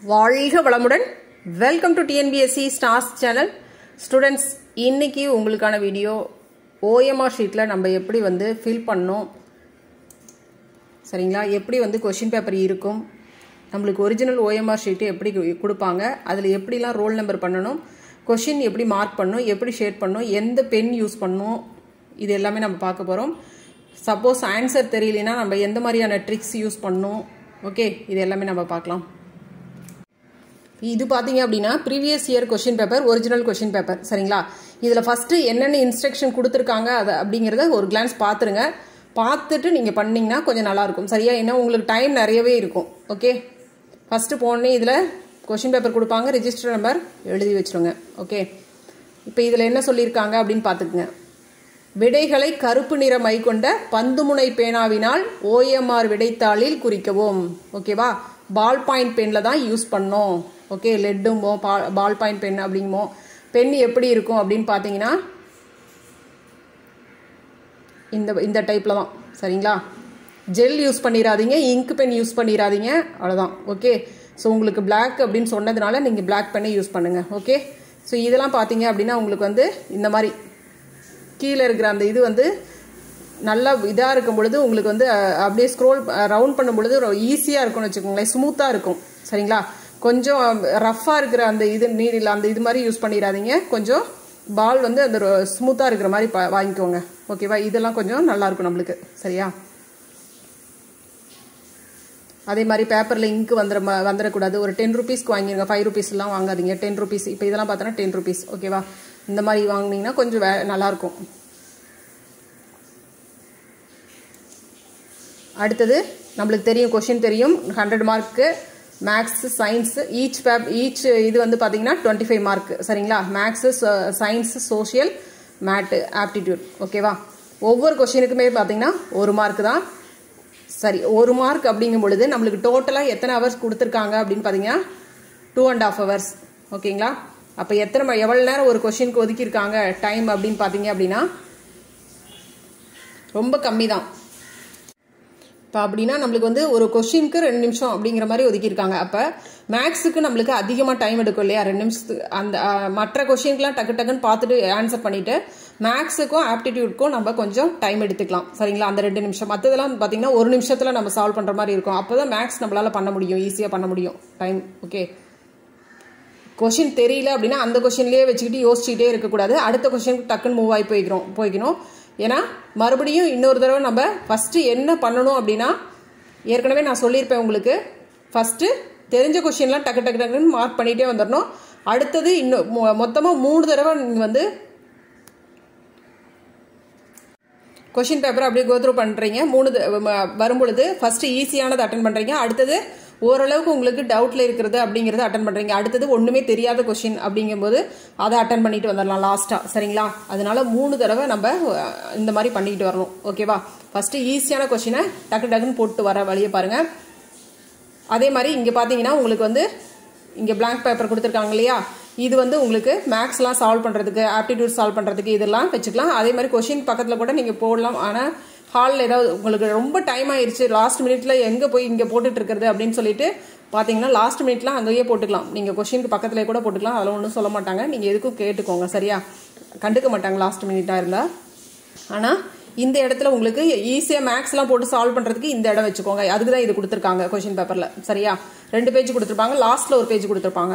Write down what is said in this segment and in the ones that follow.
வாழ்க வளமுடன் welcome to TNPSC stars channel students இன்னைக்கு உங்களுக்கான வீடியோ ஓஎம்ஆர் ஷீட்டில் நம்ம எப்படி வந்து ஃபில் பண்ணோம் சரிங்களா எப்படி வந்து கொஷின் பேப்பர் இருக்கும் நம்மளுக்கு ஒரிஜினல் ஓஎம்ஆர் ஷீட்டு எப்படி கு- கொடுப்பாங்க அதில் எப்படிலாம் ரோல் நம்பர் பண்ணணும் கொஷின் எப்படி மார்க் பண்ணணும் எப்படி ஷேட் பண்ணணும் எந்த பென் யூஸ் பண்ணணும் இது எல்லாமே நம்ம பார்க்க போகிறோம் சப்போஸ் ஆன்சர் தெரியலனா நம்ம எந்த மாதிரியான ட்ரிக்ஸ் யூஸ் பண்ணணும் ஓகே இது எல்லாமே நம்ம பார்க்கலாம் இது பார்த்தீங்க அப்படின்னா previous year question paper original question paper சரிங்களா இதில் ஃபஸ்ட்டு என்னென்ன இன்ஸ்ட்ரக்ஷன் கொடுத்துருக்காங்க அதை அப்படிங்கிறத ஒரு கிளான்ஸ் பார்த்துருங்க பார்த்துட்டு நீங்கள் பண்ணீங்கன்னா கொஞ்சம் நல்லாயிருக்கும் சரியா ஏன்னா உங்களுக்கு டைம் நிறையவே இருக்கும் ஓகே ஃபஸ்ட்டு போனே இதில் கொஷின் பேப்பர் கொடுப்பாங்க ரிஜிஸ்டர் நம்பர் எழுதி வச்சிருங்க ஓகே இப்போ இதில் என்ன சொல்லியிருக்காங்க அப்படின்னு பார்த்துக்குங்க விடைகளை கருப்பு நிற மை கொண்ட பந்துமுனை பேனாவினால் ஓஎம்ஆர் விடைத்தாளில் குறிக்கவும் ஓகேவா பால் பாயிண்ட் பென்ல தான் யூஸ் பண்ணோம் ஓகே லெட்டுமோ பால் பாயிண்ட் பென் அப்படிங்குமோ பென் எப்படி இருக்கும் அப்படின்னு பார்த்தீங்கன்னா இந்த இந்த டைப்பில் தான் சரிங்களா ஜெல் யூஸ் பண்ணிடாதீங்க இங்க் பென் யூஸ் பண்ணிடாதீங்க அவ்வளோதான் ஓகே ஸோ உங்களுக்கு Black அப்படின்னு சொன்னதுனால நீங்கள் Black பெண்ணை யூஸ் பண்ணுங்கள் ஓகே ஸோ இதெல்லாம் பார்த்தீங்க அப்படின்னா உங்களுக்கு வந்து இந்த மாதிரி கீழே இருக்கிற அந்த இது வந்து நல்லா இதாக இருக்கும் பொழுது உங்களுக்கு வந்து அஹ், அப்படியே ஸ்க்ரோல் ரவுண்ட் பண்ணும் பொழுது ஈஸியாக இருக்கும்னு வச்சுக்கோங்களேன் ஸ்மூத்தாக இருக்கும் சரிங்களா கொஞ்சம் ரஃப்பாக இருக்கிற அந்த இது நீரில் அந்த இது மாதிரி யூஸ் பண்ணிடாதீங்க கொஞ்சம் பால் வந்து அந்த ஸ்மூத்தாக இருக்கிற மாதிரி பா- வாங்கிக்கோங்க ஓகேவா இதெல்லாம் கொஞ்சம் நல்லா இருக்கும் நம்மளுக்கு சரியா அதே மாதிரி பேப்பரில் இங்கு வந்துட ம- வந்துடக்கூடாது ஒரு டென் ருபீஸ்க்கு வாங்கிருங்க ஃபைவ் ருபீஸ்லாம் வாங்காதீங்க டென் ருபீஸ் இப்போ இதெல்லாம் பார்த்தோன்னா டென் ருபீஸ் ஓகேவா இந்த மாதிரி வாங்குனீங்கன்னா கொஞ்சம் வே நல்லாயிருக்கும் அடுத்தது நம்மளுக்கு தெரியும் கொஷின் தெரியும் hundred mark maths science each பேப் ஈச் இது வந்து பார்த்தீங்கன்னா டுவெண்ட்டி ஃபைவ் மார்க் சரிங்களா மேக்ஸு சயின்ஸ் சோஷியல் மேட்டு ஆப்டிடியூட் ஓகேவா ஒவ்வொரு கொஷினுக்குமே பார்த்தீங்கன்னா ஒரு மார்க் தான் சரி ஒரு மார்க் அப்படிங்கும் பொழுது நம்மளுக்கு டோட்டலாக எத்தனை ஹவர்ஸ் கொடுத்துருக்காங்க அப்படின்னு பார்த்தீங்கன்னா டூ அண்ட் ஆஃப் ஹவர்ஸ் ஓகேங்களா அப்போ எத்தனை ம- எவ்வளவு நேரம் ஒரு கொஷினுக்கு ஒதுக்கியிருக்காங்க டைம் அப்படின்னு பார்த்தீங்க அப்படின்னா ரொம்ப கம்மி தான் இப்போ அப்படின்னா நம்மளுக்கு வந்து ஒரு கொஷினுக்கு ரெண்டு நிமிஷம் அப்படிங்கிற மாதிரி ஒதுக்கியிருக்காங்க அப்போ மேக்ஸுக்கு நம்மளுக்கு அதிகமாக டைம் எடுக்கும் இல்லையா ரெண்டு நிமிஷத்துக்கு அந்த அஹ், மற்ற கொஷினுக்குலாம் டக்கு டக்குன்னு பார்த்துட்டு ஆன்சர் பண்ணிட்டு மேக்ஸுக்கும் ஆப்டிடியூட்க்கும் நம்ம கொஞ்சம் டைம் எடுத்துக்கலாம் சரிங்களா அந்த ரெண்டு நிமிஷம் மற்றதெல்லாம் பார்த்தீங்கன்னா ஒரு நிமிஷத்தில் நம்ம சால்வ் பண்ணுற மாதிரி இருக்கும் அப்போ தான் மேக்ஸ் நம்மளால் பண்ண முடியும் ஈஸியாக பண்ண முடியும் டைம் ஓகே கொஷின் தெரியல அப்படின்னா அந்த கொஷின்லேயே வச்சுக்கிட்டு யோசிச்சுக்கிட்டே இருக்கக்கூடாது அடுத்த கொஷினுக்கு டக்குன்னு மூவ் ஆகி போய்க்கிறோம் போய்க்கணும் ஏன்னா மறுபடியும் இன்னொரு தடவை நம்ம ஃபஸ்ட்டு என்ன பண்ணணும் அப்படின்னா ஏற்கனவே நான் சொல்லியிருப்பேன் உங்களுக்கு ஃபஸ்ட்டு தெரிஞ்ச கொஷின்லாம் டக்கு டக்கு டக்குன்னு மார்க் பண்ணிகிட்டே வந்துடணும் அடுத்தது இன்னும் மொத்தமாக மூணு தடவை நீங்கள் வந்து கொஷின் பேப்பர் அப்படியே கோத்ரூ பண்ணுறீங்க மூணு த- ம- வரும்பொழுது ஃபஸ்ட்டு ஈஸியானது அட்டன் பண்ணுறீங்க அடுத்தது ஓரளவுக்கு உங்களுக்கு டவுட்டில் இருக்கிறது அப்படிங்கிறத அட்டன் பண்ணுறீங்க அடுத்தது ஒன்றுமே தெரியாத கொஷின் அப்படிங்கும்போது அதை அட்டன் பண்ணிட்டு வந்துடலாம் லாஸ்ட்டாக சரிங்களா அதனால மூணு தடவை நம்ம அஹ், இந்த மாதிரி பண்ணிக்கிட்டு வரணும் ஓகேவா ஃபஸ்ட்டு ஈஸியான கொஷினை டக்கு டக்குன்னு போட்டு வர வழியை பாருங்கள் அதே மாதிரி இங்கே பார்த்தீங்கன்னா உங்களுக்கு வந்து இங்கே blank பேப்பர் கொடுத்துருக்காங்க இல்லையா இது வந்து உங்களுக்கு மேக்ஸ்லாம் சால்வ் பண்ணுறதுக்கு ஆப்டிடியூட் சால்வ் பண்ணுறதுக்கு இதெல்லாம் வச்சுக்கலாம் அதே மாதிரி கொஷின் பக்கத்தில் கூட நீங்கள் போடலாம் ஆனால் ஹாலில் ஏதாவது உங்களுக்கு ரொம்ப டைம் ஆயிருச்சு லாஸ்ட் மினிட்ல எங்கே போய் இங்கே போட்டுட்டு இருக்கிறது அப்படின்னு சொல்லிட்டு பார்த்தீங்கன்னா லாஸ்ட் மினிட்லாம் அங்கேயே போட்டுக்கலாம் நீங்கள் கொஷினுக்கு பக்கத்துலேயே கூட போட்டுக்கலாம் அதெல்லாம் ஒன்றும் சொல்ல மாட்டாங்க நீங்கள் எதுக்கும் கேட்டுக்கோங்க சரியா கண்டுக்க மாட்டாங்க லாஸ்ட் மினிட்டாக இருந்தால் ஆனால் இந்த இடத்துல உங்களுக்கு ஈஸியாக மேக்ஸ்லாம் போட்டு சால்வ் பண்ணுறதுக்கு இந்த இடம் வச்சுக்கோங்க அதுக்கு தான் இது கொடுத்துருக்காங்க கொஷின் பேப்பரில் சரியா ரெண்டு பேஜ் கொடுத்துருப்பாங்க லாஸ்ட்டில் ஒரு பேஜ் கொடுத்துருப்பாங்க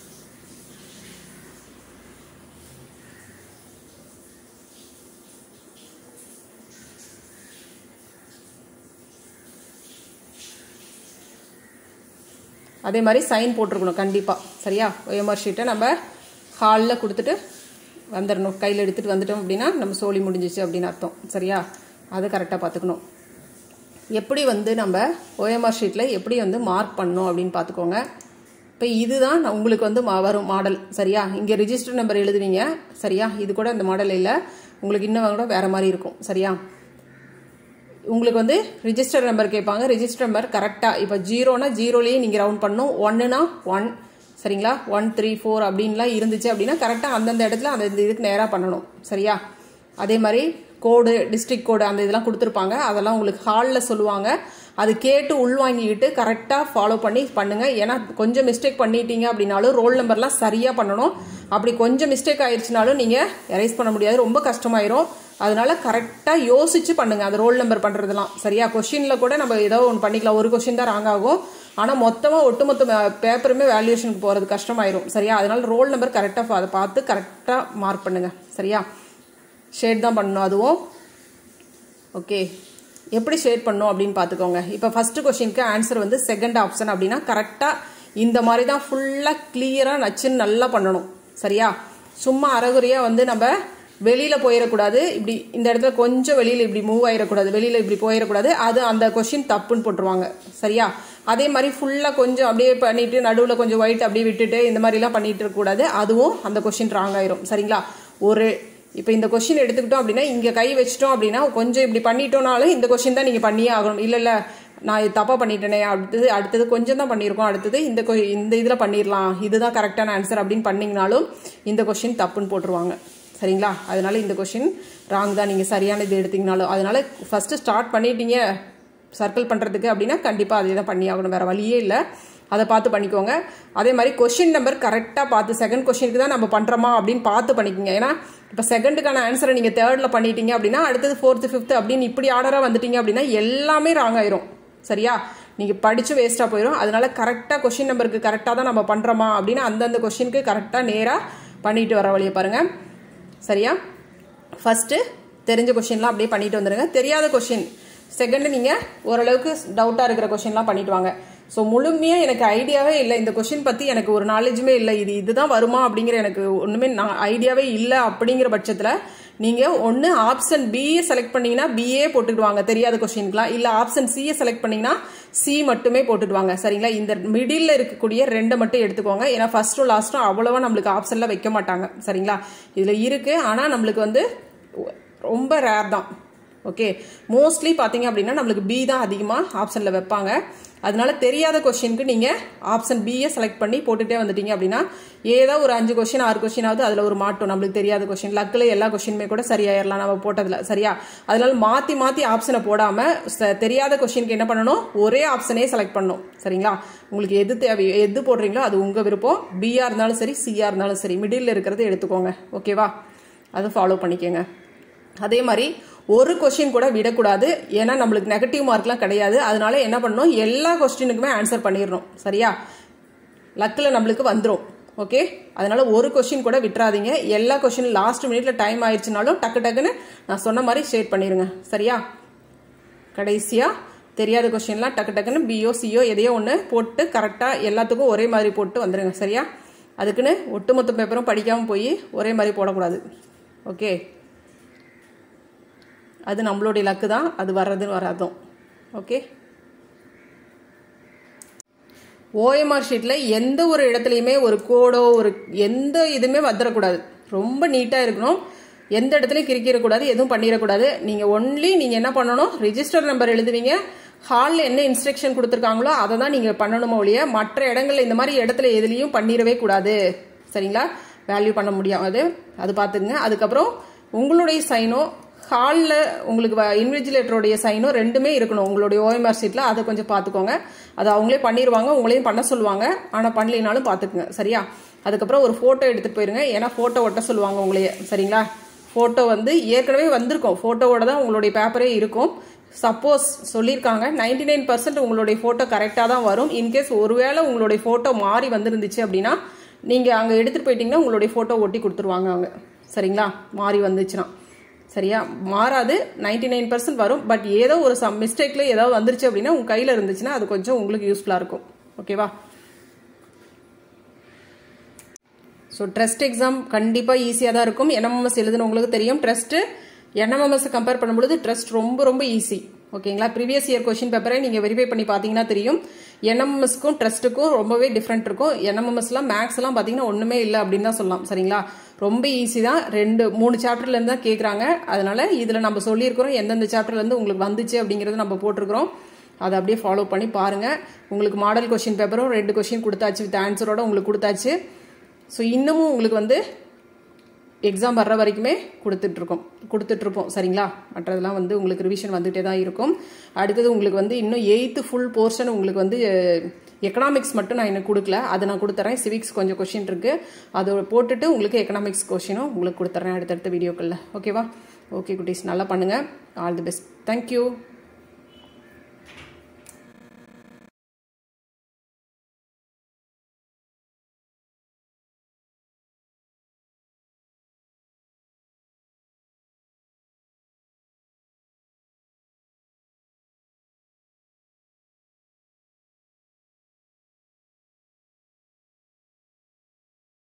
அதே மாதிரி சைன் போட்டிருக்கணும் கண்டிப்பாக சரியா ஒயமர் ஷீட்டை நம்ம ஹாலில் கொடுத்துட்டு வந்துடணும் கையில் எடுத்துகிட்டு வந்துட்டோம் அப்படின்னா நம்ம சோலி முடிஞ்சிச்சு அப்படின்னு அர்த்தம் சரியா அதை கரெக்டாக பார்த்துக்கணும் எப்படி வந்து நம்ம ஓஎம்ஆர் ஷீட்டில் எப்படி வந்து மார்க் பண்ணணும் அப்படின்னு பார்த்துக்கோங்க இப்போ இதுதான் நான் உங்களுக்கு வந்து மா- வரும் மாடல் சரியா இங்கே ரிஜிஸ்டர் நம்பர் எழுதுவீங்க சரியா இது கூட இந்த மாடல் இல்லை உங்களுக்கு இன்னும் கூட வேறு மாதிரி இருக்கும் சரியா உங்களுக்கு வந்து ரிஜிஸ்டர் நம்பர் கேட்பாங்க ரிஜிஸ்டர் நம்பர் கரெக்டாக இப்போ ஜீரோனா ஜீரோலேயே நீங்கள் ரவுண்ட் பண்ணணும் ஒன்றுனா ஒன் சரிங்களா ஒன் த்ரீ ஃபோர் அப்படின்லாம் இருந்துச்சு அப்படின்னா கரெக்டாக அந்தந்த இடத்துல அந்த இந்த இதுக்கு நேராக பண்ணணும் சரியா அதே மாதிரி கோடு டிஸ்ட்ரிக்ட் கோடு அந்த இதெல்லாம் கொடுத்துருப்பாங்க அதெல்லாம் உங்களுக்கு ஹாலில் சொல்லுவாங்க அது கேட்டு உள்வாங்கிக்கிட்டு கரெக்டாக ஃபாலோ பண்ணி பண்ணுங்க ஏன்னா கொஞ்சம் மிஸ்டேக் பண்ணிட்டீங்க அப்படின்னாலும் ரோல் நம்பர்லாம் சரியாக பண்ணணும் அப்படி கொஞ்சம் மிஸ்டேக் ஆயிடுச்சுனாலும் நீங்கள் எரேஸ் பண்ண முடியாது ரொம்ப கஷ்டமாயிரும் அதனால கரெக்டாக யோசிச்சு பண்ணுங்க அந்த ரோல் நம்பர் பண்ணுறதுலாம் சரியா கொஷினில் கூட நம்ம ஏதோ ஒன்று பண்ணிக்கலாம் ஒரு கொஷின் தான் ராங் ஆகும் ஆனால் மொத்தமாக ஒட்டுமொத்த பேப்பருமே வேல்யூஷனுக்கு போகிறது கஷ்டமாயிரும் சரியா அதனால ரோல் நம்பர் கரெக்டாக அதை பார்த்து கரெக்டாக மார்க் பண்ணுங்க சரியா ஷேட் தான் பண்ணணும் அதுவும் ஓகே எப்படி ஷேட் பண்ணும் அப்படின்னு பார்த்துக்கோங்க இப்போ ஃபர்ஸ்ட் கொஷினுக்கு ஆன்சர் வந்து செகண்ட் ஆப்ஷன் அப்படின்னா கரெக்டாக இந்த மாதிரி தான் ஃபுல்லாக கிளியராக நச்சுன்னு நல்லா பண்ணணும் சரியா சும்மா அறகுறையாக வந்து நம்ம வெளியில் போயிடக்கூடாது இப்படி இந்த இடத்துல கொஞ்சம் வெளியில் இப்படி மூவ் ஆயிடக்கூடாது வெளியில் இப்படி போயிடக்கூடாது அது அந்த கொஷின் தப்புன்னு போட்டுருவாங்க சரியா அதே மாதிரி ஃபுல்லாக கொஞ்சம் அப்படியே பண்ணிட்டு நடுவில் கொஞ்சம் ஒயிட் அப்படியே விட்டுட்டு இந்த மாதிரிலாம் பண்ணிட்டு இருக்கக்கூடாது அதுவும் அந்த கொஷின் ராங் ஆயிரும் சரிங்களா ஒரு இப்போ இந்த கொஷின் எடுத்துக்கிட்டோம் அப்படின்னா இங்கே கை வச்சிட்டோம் அப்படின்னா கொஞ்சம் இப்படி பண்ணிட்டோம்னாலும் இந்த கொஷின் தான் நீங்கள் பண்ணியே ஆகணும் இல்லை இல்லை நான் இது தப்பாக பண்ணிட்டேனே அடுத்தது அடுத்தது கொஞ்சம் தான் பண்ணியிருக்கோம் அடுத்தது இந்த கொ- இந்த இதில் பண்ணிடலாம் இதுதான் கரெக்டான ஆன்சர் அப்படின்னு பண்ணிங்கனாலும் இந்த கொஷின் தப்புன்னு போட்டுருவாங்க சரிங்களா அதனால இந்த கொஷின் ராங் தான் நீங்கள் சரியான இது எடுத்தீங்கனாலும் அதனால ஃபஸ்ட்டு ஸ்டார்ட் பண்ணிட்டீங்க சர்க்கிள் பண்ணுறதுக்கு அப்படின்னா கண்டிப்பாக அதே தான் பண்ணி ஆகணும் வேறு வழியே இல்லை அதை பார்த்து பண்ணிக்கோங்க அதே மாதிரி கொஷின் நம்பர் கரெக்டாக பார்த்து செகண்ட் கொஷினுக்கு தான் நம்ம பண்ணுறோமா அப்படின்னு பார்த்து பண்ணிக்கோங்க ஏன்னா இப்போ செகண்டுக்கான ஆன்சரை நீங்கள் தேர்டில் பண்ணிட்டீங்க அப்படின்னா அடுத்தது ஃபோர்த்து ஃபிஃப்த்து அப்படின்னு இப்படி ஆர்டராக வந்துட்டீங்க அப்படின்னா எல்லாமே ராங் ஆயிரும் சரியா நீங்கள் படித்து வேஸ்ட்டாக போயிடும் அதனால கரெக்டாக கொஷின் நம்பருக்கு கரெக்டாக தான் நம்ம பண்ணுறோமா அப்படின்னு அந்தந்த கொஷினுக்கு கரெக்டாக நேராக பண்ணிட்டு வர வழியை பாருங்கள் சரியா ஃபஸ்ட்டு தெரிஞ்ச கொஷின்லாம் அப்படியே பண்ணிட்டு வந்துடுங்க தெரியாத கொஷின் செகண்டு நீங்கள் ஓரளவுக்கு டவுட்டாக இருக்கிற கொஷின்லாம் பண்ணிட்டு வாங்க ஸோ முழுமையாக எனக்கு ஐடியாவே இல்லை இந்த கொஷின் பற்றி எனக்கு ஒரு நாலேஜுமே இல்லை இது இதுதான் வருமா அப்படிங்கிற எனக்கு ஒன்றுமே நான் ஐடியாவே இல்லை அப்படிங்கிற பட்சத்தில் நீங்கள் ஒன்று ஆப்ஷன் பிஏ செலக்ட் பண்ணீங்கன்னா பிஏ போட்டுடுவாங்க தெரியாத கொஷினுக்குலாம் இல்லை ஆப்ஷன் சிஏ செலக்ட் பண்ணீங்கன்னா சி மட்டுமே போட்டுடுவாங்க சரிங்களா இந்த மிடில் இருக்கக்கூடிய ரெண்டை மட்டும் எடுத்துக்கோங்க ஏன்னா ஃபர்ஸ்ட்டும் லாஸ்ட்டும் அவ்வளோவா நம்மளுக்கு ஆப்ஷனில் வைக்க மாட்டாங்க சரிங்களா இதில் இருக்குது ஆனால் நம்மளுக்கு வந்து ரொம்ப ரேர் தான் ஓகே மோஸ்ட்லி பார்த்தீங்க அப்படின்னா நம்மளுக்கு பி தான் அதிகமாக ஆப்ஷனில் வைப்பாங்க அதனால தெரியாத கொஷினுக்கு நீங்கள் ஆப்ஷன் பியை செலக்ட் பண்ணி போட்டுட்டே வந்துட்டீங்க அப்படின்னா ஏதோ ஒரு அஞ்சு கொஷின் ஆறு கொஷினாவது அதில் ஒரு மாட்டும் நம்மளுக்கு தெரியாத கொஷின் லக்கில் எல்லா கொஷினுமே கூட சரியாயிடலாம் நம்ம போட்டதில் சரியா அதனால மாற்றி மாற்றி ஆப்ஷனை போடாமல் தெரியாத கொஷினுக்கு என்ன பண்ணணும் ஒரே ஆப்ஷனே செலக்ட் பண்ணணும் சரிங்களா உங்களுக்கு எது தேவையோ எது போடுறீங்களோ அது உங்கள் விருப்பம் பிஆர் இருந்தாலும் சரி சிஆர் இருந்தாலும் சரி மிடில் இருக்கிறது எடுத்துக்கோங்க ஓகேவா அதை ஃபாலோ பண்ணிக்கோங்க அதே மாதிரி ஒரு கொஷின் கூட விடக்கூடாது ஏன்னா நம்மளுக்கு நெகட்டிவ் மார்க்லாம் கிடையாது அதனால என்ன பண்ணணும் எல்லா கொஸ்டினுக்குமே ஆன்சர் பண்ணிடணும் சரியா லக்கில் நம்மளுக்கு வந்துடும் ஓகே அதனால ஒரு கொஷின் கூட விட்டுறாதீங்க எல்லா கொஷின் லாஸ்ட் மினிட்ல டைம் ஆயிடுச்சுனாலும் டக்கு டக்குன்னு நான் சொன்ன மாதிரி ஷேட் பண்ணிடுங்க சரியா கடைசியாக தெரியாத கொஷின்லாம் டக்கு டக்குன்னு பிஓ சிஓ எதையோ ஒன்று போட்டு கரெக்டாக எல்லாத்துக்கும் ஒரே மாதிரி போட்டு வந்துடுங்க சரியா அதுக்குன்னு ஒட்டுமொத்த பேப்பரும் படிக்காமல் போய் ஒரே மாதிரி போடக்கூடாது ஓகே அது நம்மளுடைய லக்கு தான் அது வர்றது வராதும் ஓகே ஓஎம்ஆர் ஷீட்டில் எந்த ஒரு இடத்துலையுமே ஒரு கோடோ ஒரு எந்த இதுவுமே வந்துடக்கூடாது ரொம்ப நீட்டாக இருக்கணும் எந்த இடத்துலையும் கிரிக்கிடக்கூடாது எதுவும் பண்ணிடக்கூடாது நீங்கள் ஒன்லி நீங்கள் என்ன பண்ணணும் ரிஜிஸ்டர் நம்பர் எழுதுவீங்க ஹாலில் என்ன இன்ஸ்ட்ரக்ஷன் கொடுத்துருக்காங்களோ அதை தான் நீங்கள் பண்ணணுமோ ஒழிய மற்ற இடங்கள்ல இந்த மாதிரி இடத்துல எதுலேயும் பண்ணிடவே கூடாது சரிங்களா வேல்யூ பண்ண முடியாது அது பார்த்துக்குங்க அதுக்கப்புறம் உங்களுடைய சைனோ ஹாலில் உங்களுக்கு இன்விஜிலேட்டருடைய சைனும் ரெண்டுமே இருக்கணும் உங்களுடைய ஓஎம்ஆர் ஷீட்டில் அதை கொஞ்சம் பார்த்துக்கோங்க அது அவங்களே பண்ணிடுவாங்க உங்களையும் பண்ண சொல்லுவாங்க ஆனால் பண்ணலினாலும் பார்த்துக்குங்க சரியா அதுக்கப்புறம் ஒரு ஃபோட்டோ எடுத்துகிட்டு போயிருங்க ஏன்னா ஃபோட்டோ ஒட்ட சொல்லுவாங்க உங்களையே சரிங்களா ஃபோட்டோ வந்து ஏற்கனவே வந்திருக்கும் ஃபோட்டோவோட தான் உங்களுடைய பேப்பரே இருக்கும் சப்போஸ் சொல்லியிருக்காங்க நைன்டி நைன் பர்சன்ட் உங்களுடைய ஃபோட்டோ கரெக்டாக தான் வரும் இன்கேஸ் ஒருவேளை உங்களுடைய ஃபோட்டோ மாறி வந்துருந்துச்சு அப்படின்னா நீங்கள் அங்கே எடுத்துகிட்டு போயிட்டீங்கன்னா உங்களுடைய ஃபோட்டோ ஒட்டி கொடுத்துருவாங்க அவங்க சரிங்களா மாறி வந்துச்சுன்னா சரியா மாறாது நைன்டி நைன் பர்சன்ட் வரும் பட் ஏதோ ஒரு சம் மிஸ்டேக்ல ஏதாவது வந்துருச்சு அப்படின்னா உங்க கையில இருந்துச்சுன்னா அது கொஞ்சம் உங்களுக்கு யூஸ்ஃபுல்லா இருக்கும் ஓகேவா ஸோ ட்ரஸ்ட் எக்ஸாம் கண்டிப்பாக ஈஸியாக தான் இருக்கும் என்எம்எஸ் எழுதுன உங்களுக்கு தெரியும் ட்ரஸ்ட்டு என்எம்எஸ் கம்பேர் பண்ணும்பொழுது ட்ரஸ்ட் ரொம்ப ரொம்ப ஈஸி ஓகேங்களா ப்ரீவியஸ் இயர் கொஷின் பேப்பரை நீங்கள் வெரிஃபை பண்ணி பார்த்தீங்கன்னா தெரியும் என்எம்எஸ்க்கும் ட்ரஸ்ட்டுக்கும் ரொம்பவே டிஃப்ரெண்ட் இருக்கும் என்எம்எஸ்லாம் மேக்ஸ்லாம் பார்த்தீங்கன்னா ஒன்றுமே இல்லை அப்படின்னு தான் சொல்லலாம் சரிங்களா ரொம்ப ஈஸி தான் ரெண்டு மூணு சாப்டர்லேருந்து தான் கேட்குறாங்க அதனால இதில் நம்ம சொல்லியிருக்கிறோம் எந்தெந்த சாப்டர்லேருந்து உங்களுக்கு வந்துச்சு அப்படிங்கிறது நம்ம போட்டிருக்கிறோம் அதை அப்படியே ஃபாலோ பண்ணி பாருங்கள் உங்களுக்கு மாடல் கொஷின் பேப்பரும் ரெண்டு கொஷின் கொடுத்தாச்சு வித் ஆன்சரோட உங்களுக்கு கொடுத்தாச்சு ஸோ இன்னமும் உங்களுக்கு வந்து எக்ஸாம் வர்ற வரைக்குமே கொடுத்துட்ருக்கோம் கொடுத்துட்ருப்போம் சரிங்களா மற்றதெல்லாம் வந்து உங்களுக்கு ரிவிஷன் வந்துகிட்டே தான் இருக்கும் அடுத்தது உங்களுக்கு வந்து இன்னும் எயித்து ஃபுல் போர்ஷன் உங்களுக்கு வந்து எக்கனாமிக்ஸ் மட்டும் நான் இன்னும் கொடுக்கல அதை நான் கொடுத்துறேன் சிவிக்ஸ் கொஞ்சம் கொஷின் இருக்குது அதை போட்டுட்டு உங்களுக்கு எக்கனாமிக்ஸ் கொஷினும் உங்களுக்கு கொடுத்துட்றேன் அடுத்தடுத்த வீடியோக்களில் ஓகேவா ஓகே குட்டீஸ் நல்லா பண்ணுங்கள் ஆல் தி பெஸ்ட் தேங்க்யூ